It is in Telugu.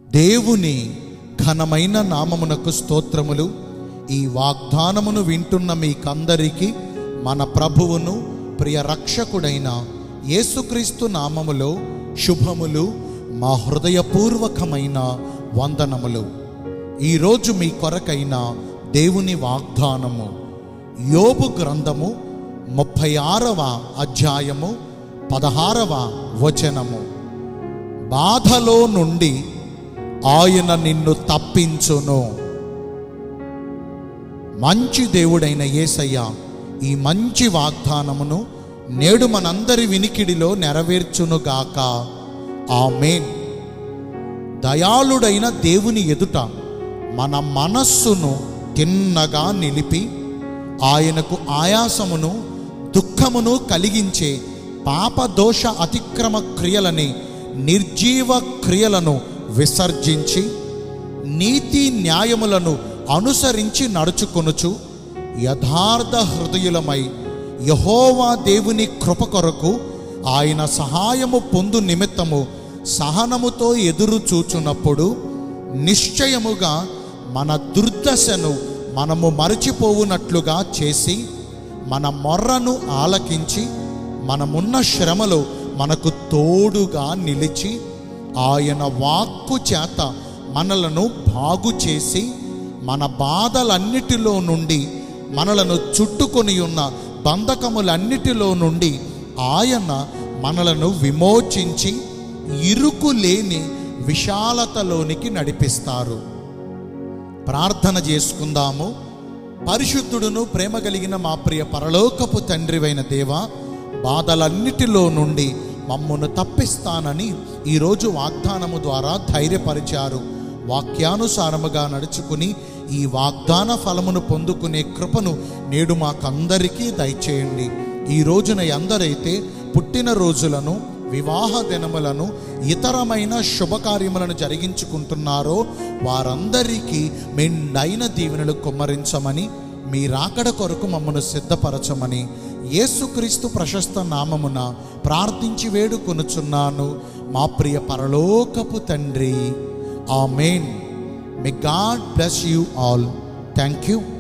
దేవుని ఘనమైన నామమునకు స్తోత్రములు ఈ వాగ్దానమును వింటున్న మీకందరికీ మన ప్రభువును ప్రియ రక్షకుడైన యేసుక్రీస్తు నామములో శుభములు మా హృదయపూర్వకమైన వందనములు ఈరోజు మీ కొరకైన దేవుని వాగ్దానము యోబు గ్రంథము ముప్పై ఆరవ అధ్యాయము పదహారవ వచనము బాధలో నుండి ఆయన నిన్ను తప్పించును మంచి దేవుడైన యేసయ్య ఈ మంచి వాగ్దానమును నేడు మనందరి వినికిడిలో నెరవేర్చునుగాక ఆమేన్ దయాళుడైన దేవుని ఎదుట మన మనస్సును తిన్నగా నిలిపి ఆయనకు ఆయాసమును దుఃఖమును కలిగించే పాపదోష అతిక్రమ క్రియలని నిర్జీవ క్రియలను విసర్జించి నీతి న్యాయములను అనుసరించి నడుచుకొనుచు యథార్థ హృదయులమై యహోవా దేవుని కృప కొరకు ఆయన సహాయము పొందు నిమిత్తము సహనముతో ఎదురు చూచున్నప్పుడు నిశ్చయముగా మన దుర్దశను మనము మరచిపోవునట్లుగా చేసి మన మొర్రను ఆలకించి మనమున్న శ్రమలో మనకు తోడుగా నిలిచి ఆయన వాక్కు చేత మనలను బాగు చేసి మన బాధలన్నిటిలో నుండి మనలను చుట్టుకొని ఉన్న బంధకములన్నిటిలో నుండి ఆయన మనలను విమోచించి ఇరుకు లేని విశాలతలోనికి నడిపిస్తారు ప్రార్థన చేసుకుందాము పరిశుద్ధుడును ప్రేమ కలిగిన మా ప్రియ పరలోకపు తండ్రివైన దేవ బాధలన్నిటిలో నుండి మమ్మను తప్పిస్తానని ఈరోజు వాగ్దానము ద్వారా ధైర్యపరిచారు వాక్యానుసారముగా నడుచుకుని ఈ వాగ్దాన ఫలమును పొందుకునే కృపను నేడు మాకందరికీ దయచేయండి ఈ రోజున ఎందరైతే పుట్టిన రోజులను వివాహ దినములను ఇతరమైన శుభకార్యములను జరిగించుకుంటున్నారో వారందరికీ మెండైన దీవెనలు కుమ్మరించమని మీ రాకడ కొరకు మమ్మను సిద్ధపరచమని యేసుక్రీస్తు ప్రశస్త నామమున ప్రార్థించి వేడుకొనుచున్నాను మా ప్రియ పరలోకపు తండ్రి amen may God bless you all thank you